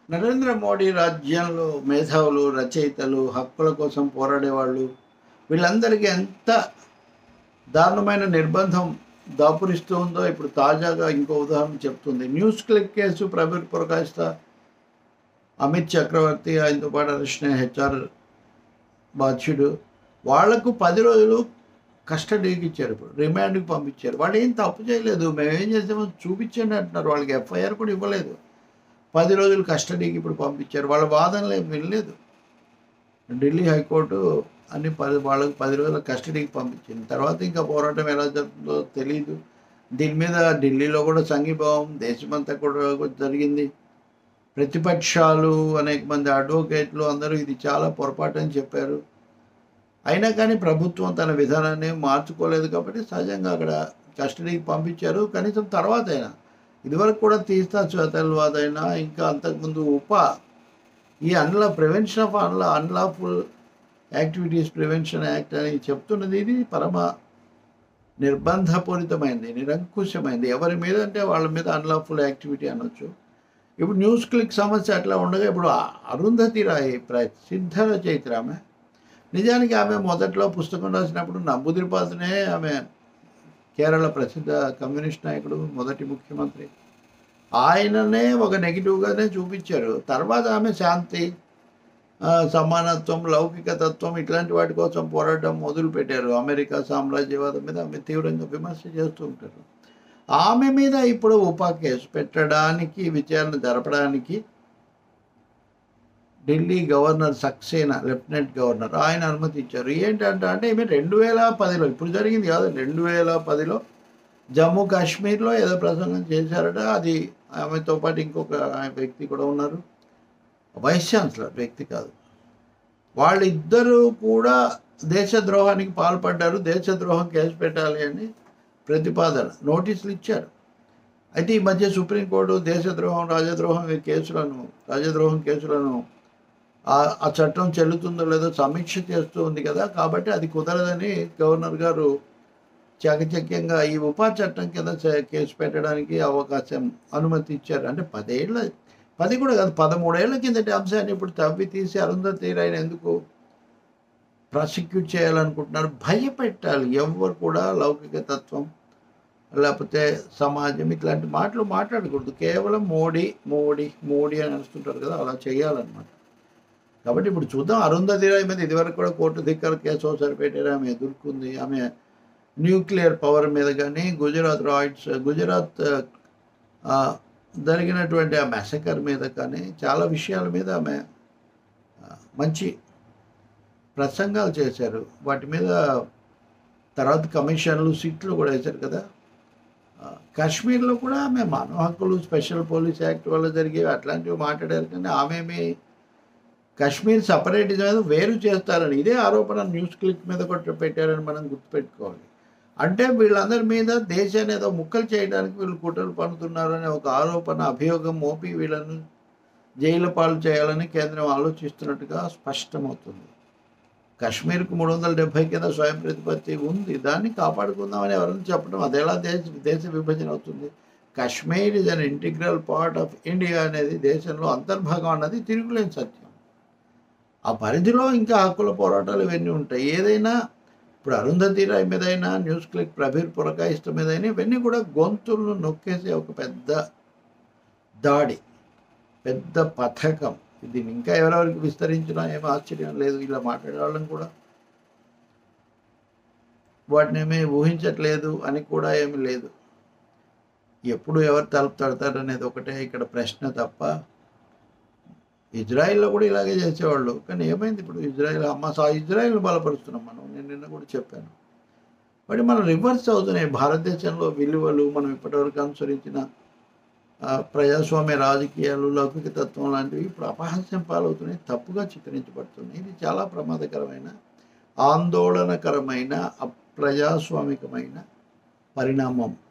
నరేంద్ర మోడీ రాజ్యంలో మేధావులు రచయితలు హక్కుల కోసం పోరాడేవాళ్ళు వీళ్ళందరికీ ఎంత దారుణమైన నిర్బంధం దాపురిస్తూ ఉందో ఇప్పుడు తాజాగా ఇంకో ఉదాహరణ చెప్తుంది న్యూస్ క్లిక్ కేసు ప్రవీణ్ ప్రకాష్త అమిత్ చక్రవర్తి ఆయనతో పాటు అరెస్ట్ హెచ్ఆర్ బాధ్యుడు వాళ్లకు పది రోజులు కస్టడీకి ఇచ్చారు ఇప్పుడు రిమాండ్కి పంపించారు వాళ్ళు ఏం తప్పు చేయలేదు మేము ఏం చేసామో చూపించండి అంటున్నారు వాళ్ళకి ఎఫ్ఐఆర్ కూడా ఇవ్వలేదు పది రోజులు కస్టడీకి ఇప్పుడు పంపించారు వాళ్ళ వాదనలు ఏం వినలేదు ఢిల్లీ హైకోర్టు అన్ని పది వాళ్ళకి పది రోజుల కస్టడీకి పంపించింది తర్వాత ఇంకా పోరాటం ఎలా జరుగుతుందో తెలియదు దీని మీద ఢిల్లీలో కూడా సంఘీభావం దేశమంతా కూడా జరిగింది ప్రతిపక్షాలు అనేక మంది అడ్వకేట్లు అందరూ ఇది చాలా పొరపాటు అని చెప్పారు అయినా కానీ ప్రభుత్వం తన విధానాన్ని మార్చుకోలేదు కాబట్టి సహజంగా అక్కడ కస్టడీకి పంపించారు కనీసం తర్వాత అయినా ఇదివరకు కూడా తీస్తా చోతల్వాద్ అయినా ఇంకా అంతకుముందు ఉప ఈ అన్లా ప్రివెన్షన్ ఆఫ్ అన్లా అన్లాఫుల్ యాక్టివిటీస్ ప్రివెన్షన్ యాక్ట్ అని చెప్తున్నది ఇది పరమ నిర్బంధపూరితమైంది నిరంకుశమైంది ఎవరి మీద అంటే వాళ్ళ మీద అన్లాఫుల్ యాక్టివిటీ అనొచ్చు ఇప్పుడు న్యూస్ క్లిక్ సమస్య అట్లా ఉండగా ఇప్పుడు అరుంధతి రాయ్ ప్రసిద్ధ రచయిత్రి ఆమె నిజానికి ఆమె మొదట్లో పుస్తకం రాసినప్పుడు నంబుదిరిపాతనే ఆమె కేరళ ప్రసిద్ధ కమ్యూనిస్ట్ నాయకుడు మొదటి ముఖ్యమంత్రి ఆయననే ఒక నెగిటివ్గానే చూపించారు తర్వాత ఆమె శాంతి ఆ, సమానత్వం లౌకిక తత్వం ఇట్లాంటి వాటి కోసం పోరాటం మొదలు పెట్టారు అమెరికా సామ్రాజ్యవాదం మీద ఆమె తీవ్రంగా విమర్శ చేస్తూ ఉంటారు ఆమె మీద ఇప్పుడు ఉపా కేసు పెట్టడానికి విచారణ జరపడానికి Delhi governor Saxena lieutenant governor ఆయన అనుమతి ఇచ్చారు ఏంటంటే అంటే ఈమె రెండు వేల పదిలో ఇప్పుడు జరిగింది కాదు రెండు వేల పదిలో జమ్మూ కాశ్మీర్లో ఏదో ప్రసంగం చేశారట అది ఆమెతో పాటు ఇంకొక వ్యక్తి కూడా ఉన్నారు వైస్ ఛాన్సలర్ వ్యక్తి కాదు వాళ్ళిద్దరూ కూడా దేశద్రోహానికి పాల్పడ్డారు దేశద్రోహం కేసు పెట్టాలి అని ప్రతిపాదన నోటీసులు ఇచ్చారు అయితే ఈ మధ్య సుప్రీంకోర్టు దేశద్రోహం రాజద్రోహం ఈ కేసులను రాజద్రోహం కేసులను ఆ- ఆ చట్టం చెల్లుతుందో లేదో సమీక్ష చేస్తూ ఉంది కదా కాబట్టి అది కుదరదని గవర్నర్ గారు చాకచక్యంగా ఈ ఉపా చట్టం కింద చే- కేసు పెట్టడానికి అవకాశం అనుమతి ఇచ్చారు అంటే పదేళ్ళ పది కూడా కాదు పదమూడేళ్ల కిందటి అంశాన్ని ఇప్పుడు తవ్వి తీసి అరుంధతి రాయన ఎందుకు ప్రాసిక్యూట్ చేయాలనుకుంటున్నారు భయపెట్టాలి ఎవ్వరు కూడా లౌకిక తత్వం లేకపోతే సమాజం ఇట్లాంటి మాటలు మాట్లాడకూడదు కేవలం మోడీ మోడీ మోడీ అని అనుకుంటారు కదా అలా చేయాలన్నమాట కాబట్టి ఇప్పుడు చూద్దాం అరుంధతి రాయ్ మీద ఇదివరకు కూడా కోర్టు ధిక్కర కేసు ఒకసారి పెట్టారు ఆమె ఎదుర్కొంది ఆమె న్యూక్లియర్ పవర్ మీద కానీ గుజరాత్ రాయిట్స్ గుజరాత్ ఆ, జరిగినటువంటి ఆ మెసకర్ మీద కానీ చాలా విషయాల మీద ఆమె ఆ, మంచి ప్రసంగాలు చేశారు వాటి మీద తర్వాత కమిషన్లు సీట్లు కూడా వేశారు కదా ఆ, కాశ్మీర్లో కూడా ఆమె మానవ హక్కులు స్పెషల్ పోలీస్ యాక్ట్ వల్ల జరిగేవి అట్లాంటివి మాట్లాడారు కానీ ఆమె కాశ్మీర్ సపరేటిజం వేరు చేస్తారని ఇదే ఆరోపణ న్యూస్ క్లిక్ మీద కూడా పెట్టారని మనం గుర్తుపెట్టుకోవాలి అంటే వీళ్ళందరి మీద దేశాన్ని ఏదో ముక్కలు చేయడానికి వీళ్ళు కుట్రలు పన్నుతున్నారనే ఒక ఆరోపణ అభియోగం మోపి వీళ్ళను జైలు పాలు చేయాలని కేంద్రం ఆలోచిస్తున్నట్టుగా స్పష్టమవుతుంది కాశ్మీర్కు మూడు వందల డెబ్బై కింద స్వయం ప్రతిపత్తి ఉంది దాన్ని కాపాడుకుందామని ఎవరైనా చెప్పడం అదేలా దేశ దేశ విభజన అవుతుంది Kashmir is an integral part of India అనేది దేశంలో అంతర్భాగం అన్నది తిరుగులేని సత్యం ఆ పరిధిలో ఇంకా హక్కుల పోరాటాలు ఇవన్నీ ఉంటాయి ఏదైనా ఇప్పుడు అరుంధతి రాయ్ మీదైనా న్యూస్ క్లిక్ ప్రబీర్ పురకాయిస్త మీదైనా ఇవన్నీ కూడా గొంతులను నొక్కేసే ఒక పెద్ద దాడి పెద్ద పథకం దీన్ని ఇంకా ఎవరెవరికి విస్తరించినా ఏం ఆశ్చర్యం లేదు ఇలా మాట్లాడే వాళ్ళని కూడా వాటిని ఏమీ ఊహించట్లేదు అని కూడా ఏమీ లేదు ఎప్పుడు ఎవరు తలుపు తడతారు అనేది ఒకటే ఇక్కడ ప్రశ్న తప్ప ఇజ్రాయిల్లో కూడా ఇలాగే చేసేవాళ్ళు కానీ ఏమైంది ఇప్పుడు ఇజ్రాయిల్ అమ్మ సా ఇజ్రాయిల్ని బలపరుస్తున్నాం మనం నేను నిన్న కూడా చెప్పాను మరి మనం రివర్స్ అవుతున్నాయి భారతదేశంలో విలువలు మనం ఇప్పటివరకు అనుసరించిన ఆ, ప్రజాస్వామ్య రాజకీయాలు లౌకిక తత్వం లాంటివి ఇప్పుడు అపహాస్యం పాలవుతున్నాయి తప్పుగా చిత్రించబడుతున్నాయి ఇది చాలా ప్రమాదకరమైన ఆందోళనకరమైన అప్రజాస్వామికమైన పరిణామం